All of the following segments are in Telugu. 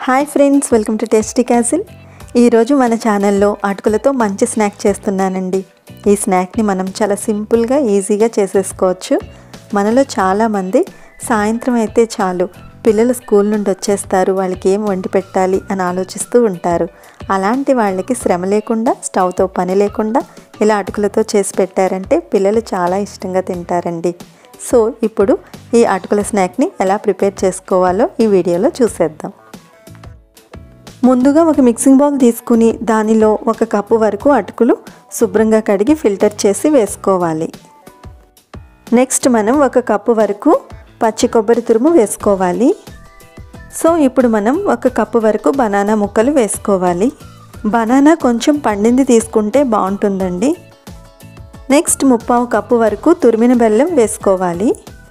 hi friends welcome to tasty castle ఈరోజు మన ఛానల్లో అటుకులతో మంచి స్నాక్ చేస్తున్నానండి ఈ స్నాక్ని మనం చాలా సింపుల్గా ఈజీగా చేసేసుకోవచ్చు మనలో చాలామంది సాయంత్రం అయితే చాలు పిల్లలు స్కూల్ నుండి వచ్చేస్తారు వాళ్ళకి ఏం వండి పెట్టాలి అని ఆలోచిస్తూ ఉంటారు అలాంటి వాళ్ళకి శ్రమ లేకుండా స్టవ్తో పని లేకుండా ఇలా అటుకులతో చేసి పెట్టారంటే పిల్లలు చాలా ఇష్టంగా తింటారండి సో ఇప్పుడు ఈ అటుకుల స్నాక్ని ఎలా ప్రిపేర్ చేసుకోవాలో ఈ వీడియోలో చూసేద్దాం ముందుగా ఒక మిక్సింగ్ బౌల్ తీసుకుని దానిలో ఒక కప్పు వరకు అటుకులు శుభ్రంగా కడిగి ఫిల్టర్ చేసి వేసుకోవాలి నెక్స్ట్ మనం ఒక కప్పు వరకు పచ్చి కొబ్బరి తురుము వేసుకోవాలి సో ఇప్పుడు మనం ఒక కప్పు వరకు బనానా ముక్కలు వేసుకోవాలి బనానా కొంచెం పండింది తీసుకుంటే బాగుంటుందండి నెక్స్ట్ ముప్పావు కప్పు వరకు తురిమిన బెల్లం వేసుకోవాలి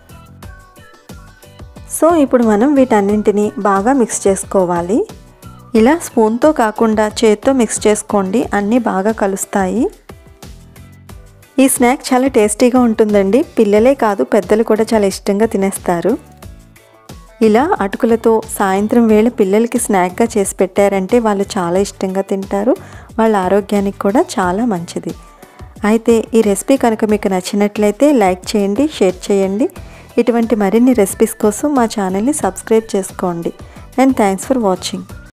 సో ఇప్పుడు మనం వీటన్నింటిని బాగా మిక్స్ చేసుకోవాలి ఇలా స్పూన్తో కాకుండా చేత్తో మిక్స్ చేసుకోండి అన్నీ బాగా కలుస్తాయి ఈ స్నాక్ చాలా టేస్టీగా ఉంటుందండి పిల్లలే కాదు పెద్దలు కూడా చాలా ఇష్టంగా తినేస్తారు ఇలా అటుకులతో సాయంత్రం వేళ పిల్లలకి స్నాక్గా చేసి పెట్టారంటే వాళ్ళు చాలా ఇష్టంగా తింటారు వాళ్ళ ఆరోగ్యానికి కూడా చాలా మంచిది అయితే ఈ రెసిపీ కనుక మీకు నచ్చినట్లయితే లైక్ చేయండి షేర్ చేయండి ఇటువంటి మరిన్ని రెసిపీస్ కోసం మా ఛానల్ని సబ్స్క్రైబ్ చేసుకోండి అండ్ థ్యాంక్స్ ఫర్ వాచింగ్